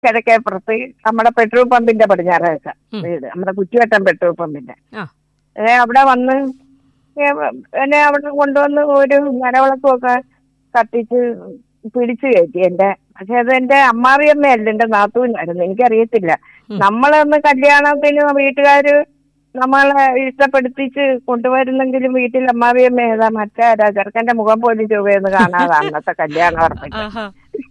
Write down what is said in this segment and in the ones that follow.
കിഴക്കേപ്പുറത്ത് നമ്മുടെ പെട്രോൾ പമ്പിന്റെ പടിഞ്ഞാറേക്ക ഉം. വീട് നമ്മുടെ കുറ്റിവട്ടം പെട്രോൾ പമ്പിന്റെ ആ ഏ, അവിടെ വന്ന് ഏ, എന്നെ അവിടെ കൊണ്ടുവന്ന് ഒരു മരവിളക്കുമൊക്കെ കത്തിച്ച് പിടിച്ചു കയറ്റി എന്റെ പക്ഷെ അത് എന്റെ അമ്മാവിയമ്മയല്ല എന്റെ നാത്തൂനായിരുന്നു എനിക്കറിയത്തില്ല ഉം. നമ്മളന്ന് കല്യാണത്തിന് വീട്ടുകാര് നമ്മളെ ഇഷ്ടപ്പെടുത്തിച്ച് കൊണ്ടുവരുന്നെങ്കിലും വീട്ടിൽ അമ്മാവിയമ്മ ഏതാ മറ്റാരാ ചെറുക്കന്റെ മുഖം പോലും ചൊവ്വയെന്ന് കാണാതെ അന്നത്തെ കല്യാണം ഉറപ്പിച്ചു ആഹാ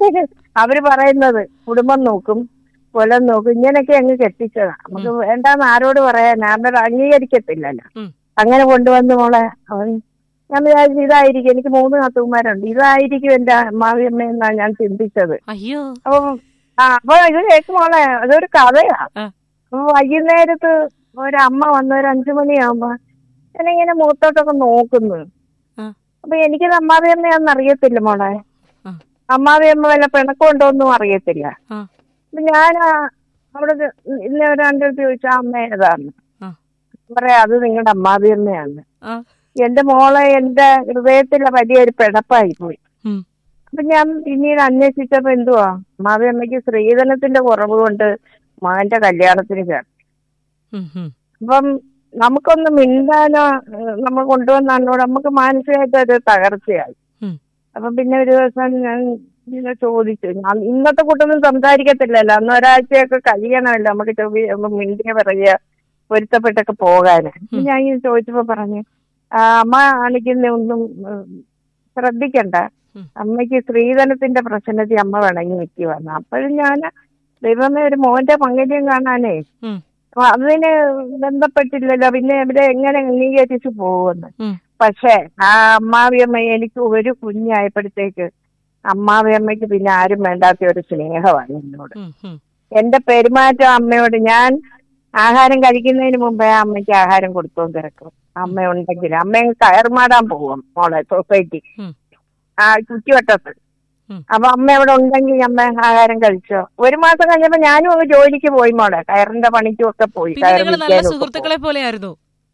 അവര് പറയുന്നത് കുടുംബം നോക്കും കൊലം നോക്കും ഇങ്ങനെയൊക്കെ അങ്ങ് കെട്ടിച്ചതാ നമുക്ക് വേണ്ടാന്ന് ആരോട് പറയാൻ അവര് അംഗീകരിക്കത്തില്ലല്ലോ ഉം. അങ്ങനെ കൊണ്ടുവന്ന് മോളെ അവൻ ഞാൻ വിചാരിച്ചു ഇതായിരിക്കും എനിക്ക് മൂന്ന് നാത്തൂന്മാരുണ്ട് ഇതായിരിക്കും എന്റെ അമ്മാവിയമ്മ എന്നാ ഞാൻ ചിന്തിച്ചത് അയ്യോ അപ്പൊ ആ അപ്പൊ ഇത് കേക്ക് മോളെ അതൊരു കഥയാ ആ. അപ്പൊ വൈകുന്നേരത്ത് ഒരമ്മ വന്ന് ഒരു അഞ്ചു മണിയാകുമ്പോ ഞാനിങ്ങനെ മുഖത്തോട്ടൊക്കെ നോക്കുന്നു ആ. അപ്പൊ എനിക്കത് അമ്മാവിയമ്മയാന്ന് അറിയത്തില്ല മോളെ ആ. അമ്മാവിയമ്മ വല്ല പിണക്കമുണ്ടോന്നും അറിയത്തില്ല ആ അപ്പൊ ഞാൻ അവിടെ ഇന്ന ഒരാണ്ട് ചോദിച്ച അമ്മ ഏതാന്ന് ആ പറയാ അത് നിങ്ങളുടെ അമ്മാവിയമ്മയാണ് ആ എന്റെ മോളെ എന്റെ ഹൃദയത്തിലെ വലിയൊരു പിടപ്പായി പോയി ഉം അപ്പൊ ഞാൻ പിന്നീട് അന്വേഷിച്ചപ്പോ എന്തുവാ അമ്മാവിയമ്മയ്ക്ക് സ്ത്രീധനത്തിന്റെ കുറവ് കൊണ്ട് മകന്റെ കല്യാണത്തിന് ചേർന്നു ഉം ഉം അപ്പം നമുക്കൊന്ന് മിണ്ടാനോ ഏഹ്, നമ്മൾ കൊണ്ടുവന്നോട് നമുക്ക് മാനസികമായിട്ട് ഒരു തകർച്ചയായി ഉം അപ്പൊ പിന്നെ ഒരു ദിവസം ഞാൻ ഇങ്ങനെ ചോദിച്ചു ഞാൻ ഇന്നത്തെ കൂട്ടൊന്നും സംസാരിക്കത്തില്ലല്ലോ അന്ന് ഒരാഴ്ചയൊക്കെ കഴിയണമല്ലോ നമുക്ക് ചൊവ്വ മിണ്ടിയ പറയുക പൊരുത്തപ്പെട്ടൊക്കെ പോകാന് ഉം. ഞാൻ ഈ ചോദിച്ചപ്പോ പറഞ്ഞു "ആ, അമ്മ കാണിക്കുന്ന ഒന്നും ഉം, ശ്രദ്ധിക്കണ്ട ഉം. അമ്മയ്ക്ക് സ്ത്രീധനത്തിന്റെ പ്രശ്നത്തിൽ അമ്മ പിണങ്ങി നിൽക്കുവന്നു അപ്പോഴും ഞാൻ ദൈവമേ ഒരു മോന്റെ മംഗല്യം കാണാനേ ഉം അപ്പൊ അതിന് ബന്ധപ്പെട്ടില്ലല്ലോ പിന്നെ ഇവിടെ എങ്ങനെ അംഗീകരിച്ചു പോകുമെന്ന് ഉം പക്ഷേ ആ അമ്മാവിയമ്മ എനിക്ക് ഒരു കുഞ്ഞായപ്പോഴത്തേക്ക് അമ്മാവിയമ്മയ്ക്ക് പിന്നെ ആരും വേണ്ടാത്ത ഒരു സ്നേഹമാണ് എന്നോട് ഉം ഉം എന്റെ പെരുമാറ്റം അമ്മയോട് ഞാൻ ആഹാരം കഴിക്കുന്നതിന് മുമ്പേ അമ്മയ്ക്ക് ആഹാരം കൊടുത്തോണ്ട് കിടക്കും അമ്മ ഉണ്ടെങ്കിൽ അമ്മ കയർമാടാൻ പോകും മോളെ സൊസൈറ്റി ഉം ആ ചുറ്റുവട്ടത്ത് ഉം. അപ്പൊ അമ്മ അവിടെ ഉണ്ടെങ്കിൽ അമ്മ ആഹാരം കഴിച്ചോ ഒരു മാസം കഴിഞ്ഞപ്പോ ഞാനും അങ്ങ് ജോലിക്ക് പോയി മോളെ കയറിന്റെ പണിക്കും ഒക്കെ പോയി പിന്നെ കയർ നിങ്ങൾ നല്ല വിൽക്കാനും ഒക്കെ പോയി. സുഹൃത്തുക്കളെ പോലെയായിരുന്നു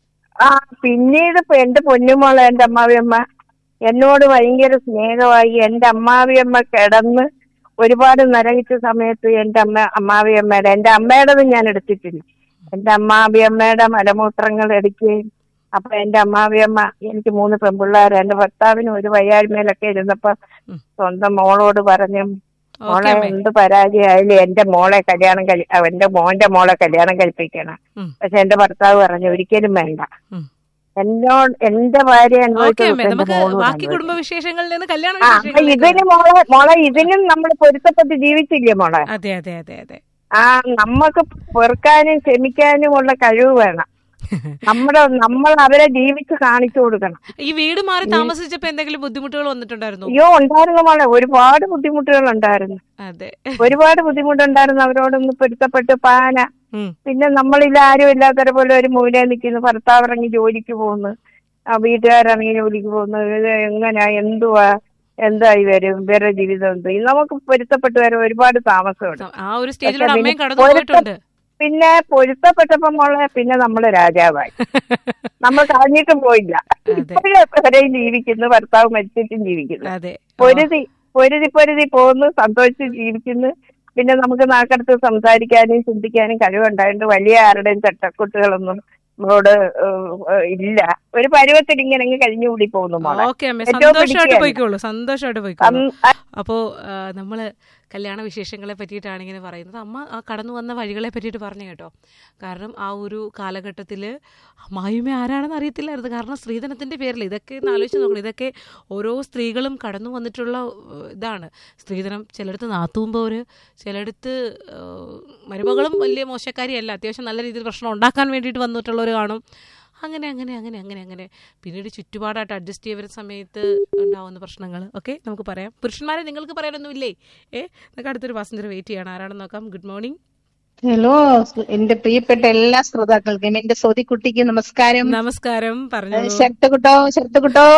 ആ പിന്നീട് ഇപ്പൊ എന്റെ പൊന്നുമോളെ എന്റെ അമ്മാവിയമ്മ എന്നോട് ഭയങ്കര സ്നേഹമായി എന്റെ അമ്മാവിയമ്മ കിടന്ന് ഒരുപാട് നരകിച്ച സമയത്ത് എന്റെ അമ്മ അമ്മാവിയമ്മയുടെ എന്റെ അമ്മയുടേത് ഞാൻ എടുത്തിട്ടില്ല എന്റെ അമ്മാവിയമ്മയുടെ മലമൂത്രങ്ങൾ എടുക്കുകയും അപ്പൊ എന്റെ അമ്മാവിയമ്മ എനിക്ക് മൂന്ന് പെൺപിള്ളേർ എന്റെ ഭർത്താവിന് ഒരു വയ്യായ്മയിലൊക്കെ ഇരുന്നപ്പോ ഉം. സ്വന്തം മോളോട് പറഞ്ഞു ഓക്കെ മോളെ അമ്മേ എന്ത് പരാജയമായാലും എന്റെ മോളെ കല്യാണം കഴി ആ, എന്റെ മോന്റെ മോളെ കല്യാണം കഴിപ്പിക്കണം ഉം പക്ഷെ എന്റെ ഭർത്താവ് പറഞ്ഞു ഒരിക്കലും വേണ്ട ഉം എന്നോട് എന്റെ ഭാര്യ ഓക്കെ അനുഭവിച്ചത് അമ്മേ എന്റെ നമുക്ക് മോളും ബാക്കി അനുഭവിച്ചു. കുടുംബ വിശേഷങ്ങളിൽ നിന്ന് കല്യാണ ആ അപ്പൊ വിശേഷങ്ങളിലേക്ക് ഇതിന് മോളെ മോളെ ഇതിനും നമ്മൾ പൊരുത്തപ്പെട്ട് ജീവിച്ചില്ലേ മോളെ അതെ അതെ അതെ അതെ ആ നമുക്ക് പൊറുക്കാനും ക്ഷമിക്കാനും ഉള്ള കഴിവ് വേണം നമ്മുടെ നമ്മൾ അവരെ ജീവിച്ച് കാണിച്ചു കൊടുക്കണം ഈ വീട് മാറി താമസിച്ചപ്പോ എന്തെങ്കിലും ബുദ്ധിമുട്ടുകൾ വന്നിട്ടുണ്ടായിരുന്നു അയ്യോ ഉണ്ടായിരുന്നു മോളെ ഒരുപാട് ബുദ്ധിമുട്ടുകൾ ഉണ്ടായിരുന്നു അതെ ഒരുപാട് ബുദ്ധിമുട്ടുണ്ടായിരുന്നു അവരോടൊന്ന് പൊരുത്തപ്പെട്ട് പാന ഉം പിന്നെ നമ്മളിൽ ആരും ഇല്ലാത്തവരെ പോലെ ഒരു മൂല നിൽക്കുന്നു ഭർത്താവ് ഇറങ്ങി ജോലിക്ക് പോകുന്നു ആ വീട്ടുകാരിറങ്ങി ജോലിക്ക് പോകുന്നു ഇത് എങ്ങനെയാ എന്തുവാ എന്തായി വരും വേറെ ജീവിതം എന്ത് ഇത് നമുക്ക് പൊരുത്തപ്പെട്ട് വരാൻ ഒരുപാട് താമസമുണ്ട് ആ ഒരു സ്റ്റേജിലൂടെ പക്ഷെ അമ്മയും പിന്നെ കടന്നു പോയിട്ടുണ്ട് പിന്നെ പൊരുത്തപ്പെട്ടപ്പോ മോളെ പിന്നെ നമ്മള് രാജാവായി നമ്മൾ കളഞ്ഞിട്ടും പോയില്ല ഇപ്പോഴും വരെയും ജീവിക്കുന്നു ഭർത്താവ് മരിച്ചിട്ടും ജീവിക്കുന്നു അതെ പൊരുതി പൊരുതി പൊരുതി പോകുന്നു സന്തോഷിച്ച് ജീവിക്കുന്നു പിന്നെ നമുക്ക് നാക്കടുത്ത് സംസാരിക്കാനും ചിന്തിക്കാനും കഴിവുണ്ടായിട്ട് വലിയ ആരുടെയും ചട്ടക്കുട്ടുകളൊന്നും നമ്മളോട് ഏഹ്, ഇല്ല ഒരു പരുവത്തിൽ ഇങ്ങനെ അങ്ങ് കഴിഞ്ഞുകൂടി പോകുന്നു മോളെ ഓക്കെ അമ്മ ഏറ്റവും സന്തോഷമായിട്ട് പിടിക്കുകയാണ്. പോയിക്കോളൂ സന്തോഷമായിട്ട് പോയിക്കോളൂ അന്ന് അപ്പോൾ നമ്മൾ കല്യാണ വിശേഷങ്ങളെ പറ്റിയിട്ടാണ് ഇങ്ങനെ പറയുന്നത് അമ്മ ആ കടന്നു വന്ന വഴികളെ പറ്റിയിട്ട് പറഞ്ഞു കേട്ടോ കാരണം ആ ഒരു കാലഘട്ടത്തിൽ അമ്മായിമ്മ ആരാണെന്ന് അറിയത്തില്ലായിരുന്നു കാരണം സ്ത്രീധനത്തിൻ്റെ പേരിൽ ഇതൊക്കെ ഒന്ന് ആലോചിച്ച് നോക്കണം ഇതൊക്കെ ഓരോ സ്ത്രീകളും കടന്നു വന്നിട്ടുള്ള ഏഹ്, ഇതാണ് സ്ത്രീധനം ചിലയിടത്ത് നാത്തൂമ്പോര് ചിലയിടത്ത് ഏഹ്, മരുമകളും വലിയ മോശക്കാരിയല്ല അത്യാവശ്യം നല്ല രീതിയിൽ പ്രശ്നം ഉണ്ടാക്കാൻ വേണ്ടിയിട്ട് വന്നിട്ടുള്ളവർ കാണും അങ്ങനെ അങ്ങനെ അങ്ങനെ അങ്ങനെ അങ്ങനെ പിന്നീട് ചുറ്റുപാടായിട്ട് അഡ്ജസ്റ്റ് ചെയ്യുന്ന സമയത്ത് ഉണ്ടാവുന്ന പ്രശ്നങ്ങൾ ഓക്കെ നമുക്ക് പറയാം പുരുഷന്മാരെ നിങ്ങൾക്ക് പറയാനൊന്നുമില്ലേ ഏ നമുക്ക് അടുത്തൊരു പാസഞ്ചർ വെയിറ്റ് ചെയ്യണം ആരാണെന്ന് നോക്കാം ഗുഡ് മോർണിംഗ് ഹലോ എന്റെ പ്രിയപ്പെട്ട എല്ലാ ശ്രോതാക്കൾക്കും എന്റെ സോതിക്കുട്ടിക്ക് നമസ്കാരം നമസ്കാരം പറഞ്ഞോളൂ ഷർട്ട് കുട്ടോ ഷർട്ട് കുട്ടോ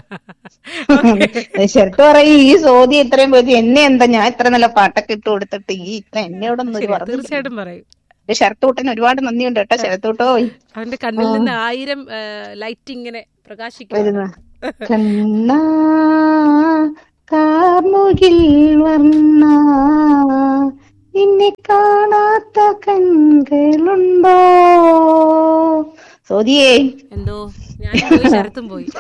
ഷർട്ട് പറയും ഈ സോതി ഇത്രയും പോയി എന്നെ എന്താ ഞാൻ ഇത്ര നല്ല പാട്ടൊക്കെ ഇട്ട് കൊടുത്തിട്ട് ഈ ഇത്ര എന്നോടൊന്നും ഒരു ശരി, പറഞ്ഞു തീർച്ചയായിട്ടും പറയും ഷർട്ട് കുട്ടന് ഒരുപാട് നന്ദിയുണ്ട് കേട്ടോ ഷർട്ട് കുട്ടോ അവന്റെ കണ്ണിൽ നിന്ന് ആയിരം ലൈറ്റ് ഇങ്ങനെ പ്രകാശിക്കും വരുന്ന കണ്ണാ കാർമുകിൽ വർണ്ണ നിന്നെ കാണാത്ത കൺകളുണ്ടോ സോദിയേ എന്തോ ഞാൻ പോയി ശരത്തും പോയി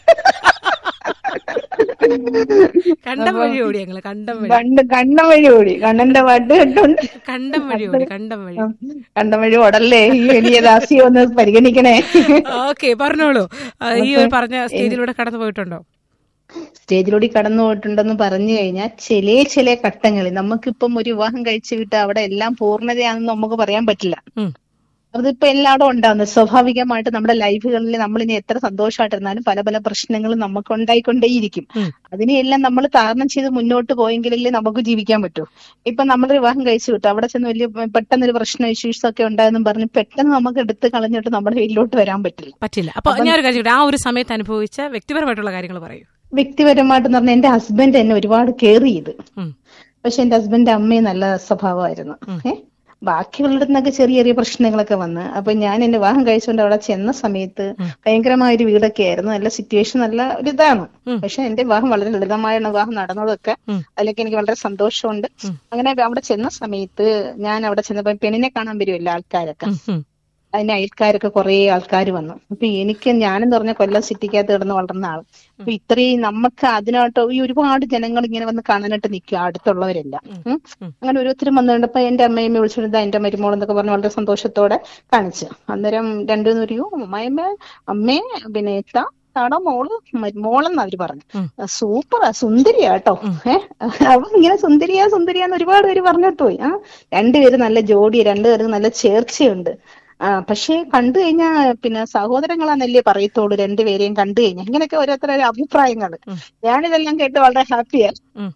കണ്ടം വഴി ഓടി ഞങ്ങള് കണ്ടം വഴി കണ്ട് കണ്ണം വഴി ഓടി കണ്ണന്റെ പാട്ട് കേട്ടോണ്ട് കണ്ടം വഴി ഓടി കണ്ടം വഴി കണ്ടം വഴി ഓടല്ലേ ഈ വലിയ ദാസി ഒന്ന് പരിഗണിക്കണേ ഓക്കെ പറഞ്ഞോളൂ ആ, ഈ ഒരു പറഞ്ഞ സ്റ്റേജിലൂടെ കടന്നു പോയിട്ടുണ്ടോ സ്റ്റേജിലൂടെ കടന്നു പോയിട്ടുണ്ടെന്ന് പറഞ്ഞു കഴിഞ്ഞാൽ ചില ചില ഘട്ടങ്ങളിൽ നമുക്കിപ്പം ഒരു വിവാഹം കഴിച്ചു വിട്ട് അവിടെ എല്ലാം പൂർണ്ണതയാണെന്ന് നമുക്ക് പറയാൻ പറ്റില്ല ഉം. അതിപ്പോ എല്ലായിടും ഉണ്ടാവുന്നത് സ്വാഭാവികമായിട്ട് നമ്മുടെ ലൈഫുകളിൽ നമ്മൾ ഇനി എത്ര സന്തോഷമായിട്ടിരുന്നാലും പല പല പ്രശ്നങ്ങളും നമുക്ക് ഉണ്ടായിക്കൊണ്ടേയിരിക്കും ഉം. അതിനെയെല്ലാം നമ്മൾ തരണം ചെയ്ത് മുന്നോട്ട് പോയെങ്കിലല്ലേ നമുക്ക് ജീവിക്കാൻ പറ്റൂ ഇപ്പൊ നമ്മൾ വിവാഹം കഴിച്ചു വിട്ടു അവിടെ ചെന്ന് വലിയ പെട്ടെന്നൊരു പ്രശ്നം ഇഷ്യൂസ് ഒക്കെ ഉണ്ടായെന്നും പറഞ്ഞ് പെട്ടെന്ന് നമുക്ക് എടുത്ത് കളഞ്ഞിട്ട് നമ്മുടെ വീട്ടിലോട്ട് വരാൻ പറ്റില്ല പറ്റില്ല അപ്പൊ ഞാൻ ഒരു കാര്യം ചോദിക്കട്ടെ? ആ ഒരു സമയത്ത് അനുഭവിച്ച വ്യക്തിപരമായിട്ടുള്ള കാര്യങ്ങൾ പറയൂ വ്യക്തിപരമായിട്ട് പറഞ്ഞാൽ എന്റെ ഹസ്ബൻഡ് എന്നെ ഒരുപാട് കെയർ ചെയ്ത് ഉം. പക്ഷെ എന്റെ ഹസ്ബൻഡ് അമ്മയും നല്ല സ്വഭാവമായിരുന്നു ഏഹ് ബാക്കിയുള്ളവരുടെ നിന്നൊക്കെ ചെറിയ ചെറിയ പ്രശ്നങ്ങളൊക്കെ വന്ന് അപ്പൊ ഞാൻ എന്നെ വിവാഹം കഴിച്ചുകൊണ്ട് അവിടെ ചെന്ന സമയത്ത് ഭയങ്കരമായ ഒരു വീടൊക്കെ ആയിരുന്നു നല്ല സിറ്റുവേഷൻ നല്ല ഒരു ഇതാണ് ഉം. പക്ഷെ എന്റെ വിവാഹം വളരെ ലളിതമായാണ് വിവാഹം നടന്നതൊക്കെ ഉം. അതിലൊക്കെ എനിക്ക് വളരെ സന്തോഷമുണ്ട് അങ്ങനെ അവിടെ ചെന്ന സമയത്ത് ഞാൻ അവിടെ ചെന്നപ്പോ പെണ്ണിനെ കാണാൻ വരുമല്ലോ ആൾക്കാരൊക്കെ ഉം, ഉം. അതിന് അയൽക്കാരൊക്കെ കുറെ ആൾക്കാർ വന്നു അപ്പൊ എനിക്ക് ഞാനെന്ന് പറഞ്ഞ കൊല്ലം സിറ്റിക്കകത്ത് കിടന്ന് വളർന്ന ആൾ അപ്പൊ ഇത്രയും നമുക്ക് അതിനായിട്ട് ഈ ഒരുപാട് ജനങ്ങൾ ഇങ്ങനെ വന്ന് കാണാനായിട്ട് നിൽക്കുക അടുത്തുള്ളവരെല്ലാം ഉം. അങ്ങനെ ഓരോരുത്തരും വന്നു കണ്ടപ്പോ എന്റെ അമ്മയമ്മ വിളിച്ചിരുന്ന എന്റെ മരുമോൾ എന്നൊക്കെ പറഞ്ഞ് വളരെ സന്തോഷത്തോടെ കാണിച്ചു അന്നേരം രണ്ടു പറയൂ അമ്മായിമ്മ അമ്മേ പിന്നെ എത്താ താടാ മോള് മ- മോളെന്ന് അവര് പറഞ്ഞു ഉം. സൂപ്പറാ സുന്ദരിയാ കേട്ടോ ഏഹ് അപ്പൊ ഇങ്ങനെ സുന്ദരിയാ സുന്ദരിയാന്ന് ഒരുപാട് പേര് പറഞ്ഞിട്ട് പോയി ആ രണ്ടുപേരും നല്ല ജോഡി രണ്ടുപേരും നല്ല ചേർച്ചയുണ്ട് ആ പക്ഷേ കണ്ടു കഴിഞ്ഞാ പിന്നെ സഹോദരങ്ങളാന്നല്ലേ പറയത്തോളൂ രണ്ടുപേരെയും കണ്ടു കഴിഞ്ഞാൽ ഇങ്ങനെയൊക്കെ ഓരോരുത്തരുടെ അഭിപ്രായങ്ങൾ ഞാനിതെല്ലാം കേട്ട് വളരെ ഹാപ്പിയായി ഉം.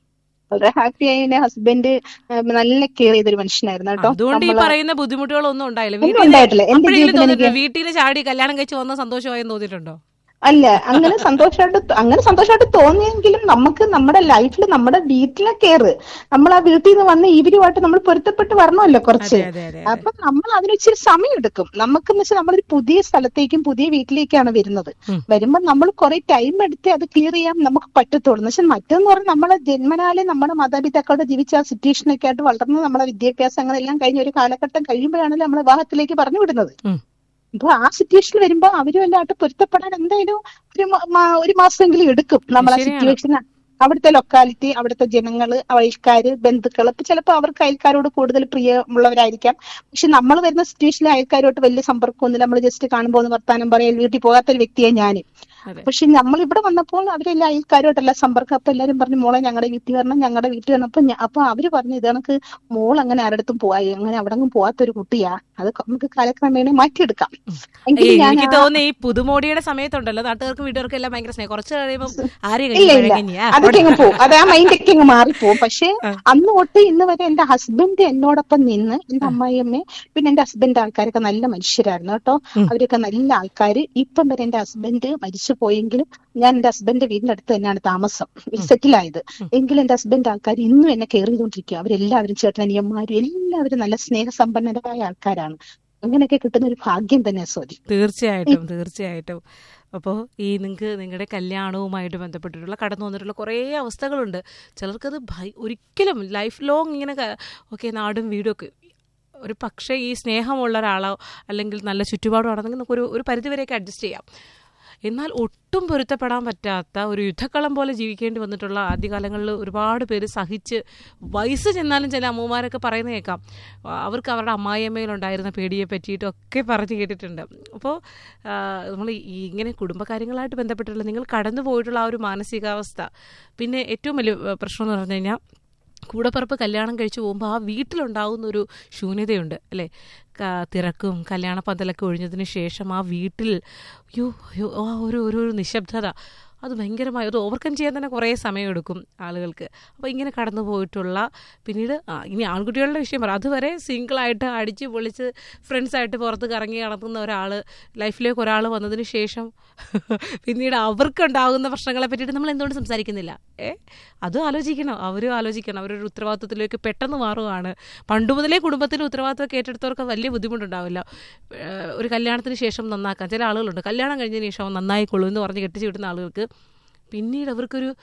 വളരെ ഹാപ്പിയായി എന്റെ ഹസ്ബൻഡ് നല്ല കെയർ ചെയ്തൊരു മനുഷ്യനായിരുന്നു കേട്ടോ അതുകൊണ്ട് ഈ നമ്മള് പറയുന്ന ബുദ്ധിമുട്ടുകളൊന്നും ഉണ്ടായില്ല ഒന്നും ഉണ്ടായിട്ടില്ല. എന്റെ അപ്പോഴെങ്കിലും ജീവിതത്തിൽ തോന്നിയിട്ടുണ്ടോ എനിക്ക് വീട്ടിൽ ചാടി കല്യാണം കഴിച്ച് വന്ന സന്തോഷമായെന്ന് തോന്നിയിട്ടുണ്ടോ അല്ല അങ്ങനെ സന്തോഷമായിട്ട് അങ്ങനെ സന്തോഷമായിട്ട് തോന്നിയെങ്കിലും നമുക്ക് നമ്മുടെ ലൈഫിൽ നമ്മുടെ വീട്ടിലെ കെയർ നമ്മൾ ആ വീട്ടിൽ നിന്ന് വന്ന് ഇവരുമായിട്ട് നമ്മൾ പൊരുത്തപ്പെട്ട് വരണമല്ലോ കുറച്ച് അതെ അതെ അപ്പൊ നമ്മൾ അതിന് ഇച്ചിരി സമയം എടുക്കും നമുക്കെന്ന് വെച്ചാൽ നമ്മളൊരു പുതിയ സ്ഥലത്തേക്കും പുതിയ വീട്ടിലേക്കാണ് വരുന്നത് ഉം. വരുമ്പോൾ നമ്മൾ കുറെ ടൈം എടുത്ത് അത് ക്ലിയർ ചെയ്യാൻ നമുക്ക് പറ്റത്തുള്ളൂ എന്ന് വെച്ചാൽ മറ്റൊന്ന് പറഞ്ഞാൽ നമ്മളെ ജന്മനാലെ നമ്മുടെ മാതാപിതാക്കളുടെ ജീവിച്ച ആ സിറ്റുവേഷനൊക്കെ ആയിട്ട് വളർന്ന് നമ്മുടെ വിദ്യാഭ്യാസം അങ്ങനെല്ലാം കഴിഞ്ഞ ഒരു കാലഘട്ടം കഴിയുമ്പോഴാണല്ലോ നമ്മളെ വിവാഹത്തിലേക്ക് പറഞ്ഞു വിടുന്നത് ഉം. അപ്പൊ ആ സിറ്റുവേഷനിൽ വരുമ്പോ അവരും എല്ലായിട്ട് പൊരുത്തപ്പെടാൻ എന്തായാലും ഒരു മ- മാ- ഒരു മാസമെങ്കിലും എടുക്കും നമ്മളെ ശരിയാണ്. സിറ്റുവേഷൻ അവിടുത്തെ ലൊക്കാലിറ്റി അവിടുത്തെ ജനങ്ങള് അയൽക്കാര് ബന്ധുക്കൾ ഇപ്പൊ ചിലപ്പോ അവർക്ക് അയൽക്കാരോട് കൂടുതൽ പ്രിയമുള്ളവരായിരിക്കാം പക്ഷെ നമ്മൾ വരുന്ന സിറ്റുവേഷനിൽ അയൽക്കാരോട്ട് വലിയ സമ്പർക്കമൊന്നുമില്ല നമ്മൾ ജസ്റ്റ് കാണുമ്പോൾ ഒന്ന് വർത്താനം പറയാൻ വീട്ടിൽ പോകാത്ത ഒരു വ്യക്തിയെ ഞാൻ അതെ പക്ഷെ നമ്മൾ ഇവിടെ വന്നപ്പോൾ അവരെല്ലാം അയൽക്കാരോട്ടല്ല സമ്പർക്കം അപ്പൊ എല്ലാരും പറഞ്ഞു മോളെ ഞങ്ങളുടെ വീട്ടിൽ വരണം ഞങ്ങളുടെ വീട്ടിൽ വരണം അപ്പൊ ഞാ- അപ്പൊ അവര് പറഞ്ഞു ഇത് കണക്ക് മോൾ അങ്ങനെ ആരടുത്തും പോയി അങ്ങനെ അവിടെ പോവാത്തൊരു കുട്ടിയാ അത് നമുക്ക് കാലക്രമേണ മാറ്റിയെടുക്കാം എങ്കിലും ഏയ്, ഞാൻ എനിക്ക് ആ- തോന്നുന്നു ഈ പുതുമോടിയുടെ സമയത്തുണ്ടല്ലോ നാട്ടുകാർക്കും വീട്ടുകാർക്കും എല്ലാം ഭയങ്കര സ്നേഹം കുറച്ച് കഴിയുമ്പോൾ ആരെയും ഇല്ല ഇല്ല കഴിഞ്ഞാ അതൊക്കെ അങ്ങ് പോകും അത് ആ മൈൻഡൊക്കെ അങ്ങ് മാറിപ്പോവും പക്ഷെ അന്ന് തൊട്ട് ഇന്ന് വരെ എന്റെ ഹസ്ബൻഡ് എന്നോടൊപ്പം നിന്ന് എന്റെ അമ്മായിയമ്മേ പിന്നെ എന്റെ ഹസ്ബൻഡ് ആൾക്കാരൊക്കെ നല്ല മനുഷ്യരായിരുന്നു കേട്ടോ അവരൊക്കെ നല്ല ആൾക്കാര് ഇപ്പം വരെ എന്റെ ഹസ്ബൻഡ് മരിച്ചു പോയെങ്കിലും ഞാൻ എന്റെ ഹസ്ബൻഡ് വീടിന്റെ അടുത്ത് തന്നെയാണ് താമസം സെറ്റിൽ ആയത് എങ്കിലും എന്റെ ഹസ്ബൻഡ് ആൾക്കാർ ഇന്നും എന്നെ കെയർ ചെയ്തുകൊണ്ടിരിക്കുക അവരെല്ലാവരും ചേട്ടനിയന്മാരും എല്ലാവരും നല്ല സ്നേഹസമ്പന്നരായ ആൾക്കാരാണ് അങ്ങനെയൊക്കെ കിട്ടുന്ന ഒരു ഭാഗ്യം തന്നെ സോരി തീർച്ചയായിട്ടും തീർച്ചയായിട്ടും അപ്പോൾ ഈ നിങ്ങൾക്ക് നിങ്ങളുടെ കല്യാണവുമായിട്ട് ബന്ധപ്പെട്ടിട്ടുള്ള കടന്നു വന്നിട്ടുള്ള കുറേ അവസ്ഥകളുണ്ട് ചിലർക്കത് ഭയ ഒരിക്കലും ലൈഫ് ലോങ് ഇങ്ങനെ ഓക്കെ നാടും വീടും ഒക്കെ ഒരു പക്ഷേ ഈ സ്നേഹമുള്ള ഒരാളോ അല്ലെങ്കിൽ നല്ല ചുറ്റുപാടോ ആണെന്നെങ്കിൽ നമുക്ക് ഒരു ഒരു പരിധിവരെയൊക്കെ അഡ്ജസ്റ്റ് ചെയ്യാം എന്നാൽ ഒട്ടും പൊരുത്തപ്പെടാൻ പറ്റാത്ത ഒരു യുദ്ധക്കളം പോലെ ജീവിക്കേണ്ടി വന്നിട്ടുള്ള ആദ്യകാലങ്ങളിൽ ഒരുപാട് പേര് സഹിച്ച് വയസ്സ് ചെന്നാലും ചില അമ്മമാരൊക്കെ പറയുന്നത് കേൾക്കാം ആ, അവർക്ക് അവരുടെ അമ്മായിയമ്മയിലുണ്ടായിരുന്ന പേടിയെ പറ്റിയിട്ടൊക്കെ പറഞ്ഞു കേട്ടിട്ടുണ്ട് അപ്പോൾ നമ്മൾ ഈ ഇങ്ങനെ കുടുംബകാര്യങ്ങളായിട്ട് ബന്ധപ്പെട്ടുള്ള നിങ്ങൾ കടന്നു പോയിട്ടുള്ള ആ ഒരു മാനസികാവസ്ഥ പിന്നെ ഏറ്റവും വലിയ ഏഹ്, പ്രശ്നം എന്ന് പറഞ്ഞു കഴിഞ്ഞാൽ കൂടപ്പറപ്പ് കല്യാണം കഴിച്ചു പോകുമ്പോൾ ആ വീട്ടിലുണ്ടാകുന്ന ഒരു ശൂന്യതയുണ്ട് അല്ലേ ക- തിരക്കും കല്യാണ പന്തലൊക്കെ ഒഴിഞ്ഞതിന് ശേഷം ആ വീട്ടിൽ അയ്യോ അയ്യോ ആ ഒരു ഒരു ഒരു നിശബ്ദത അത് ഭയങ്കരമായി അത് ഓവർകം ചെയ്യാൻ തന്നെ കുറേ സമയമെടുക്കും ആളുകൾക്ക് അപ്പോൾ ഇങ്ങനെ കടന്നു പോയിട്ടുള്ള പിന്നീട് ആ, ഇനി ആൺകുട്ടികളുടെ വിഷയം പറ അതുവരെ സിംഗിളായിട്ട് അടിച്ച് പൊളിച്ച് ഫ്രണ്ട്സായിട്ട് പുറത്ത് കറങ്ങി നടത്തുന്ന ഒരാൾ ലൈഫിലേക്ക് ഒരാൾ വന്നതിന് ശേഷം പിന്നീട് അവർക്കുണ്ടാകുന്ന പ്രശ്നങ്ങളെ പറ്റിയിട്ട് നമ്മൾ എന്തുകൊണ്ട് സംസാരിക്കുന്നില്ല ഏ അതും ആലോചിക്കണം അവരും ആലോചിക്കണം അവരൊരു ഉത്തരവാദിത്വത്തിലേക്ക് പെട്ടെന്ന് മാറുകയാണ് പണ്ട് മുതലേ കുടുംബത്തിൽ ഉത്തരവാദിത്വം ഏറ്റെടുത്തവർക്ക് വലിയ ബുദ്ധിമുട്ടുണ്ടാവില്ല ഏഹ് ഒരു കല്യാണത്തിന് ശേഷം നന്നാക്കാൻ ചില ആളുകളുണ്ട് കല്യാണം കഴിഞ്ഞതിന് ശേഷം അവൻ നന്നായിക്കൊള്ളൂ എന്ന് പറഞ്ഞ് കെട്ടിച്ച് വിടുന്ന ആളുകൾക്ക് പിന്നീട് അവർക്കൊരു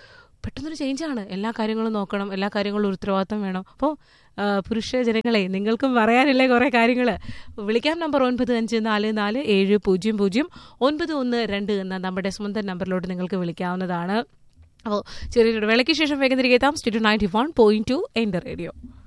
പെട്ടെന്നൊരു ചേഞ്ചാണ് എല്ലാ കാര്യങ്ങളും നോക്കണം എല്ലാ കാര്യങ്ങളും ഒരു ഉത്തരവാദിത്തം വേണം അപ്പോൾ പുരുഷ ജനങ്ങളെ നിങ്ങൾക്കും പറയാനില്ലേ കുറേ കാര്യങ്ങൾ വിളിക്കാം നമ്പർ ഒൻപത് അഞ്ച് നാല് നാല് ഏഴ് പൂജ്യം പൂജ്യം ഒൻപത് ഒന്ന് രണ്ട് എന്ന നമ്മുടെ സ്വന്തം നമ്പറിലോട്ട് നിങ്ങൾക്ക് വിളിക്കാവുന്നതാണ് അപ്പോൾ ചെറിയൊരു വേളയ്ക്ക് ശേഷം വേഗം തിരികെ എത്താം studio ninety one point two എൻ്റെ റേഡിയോ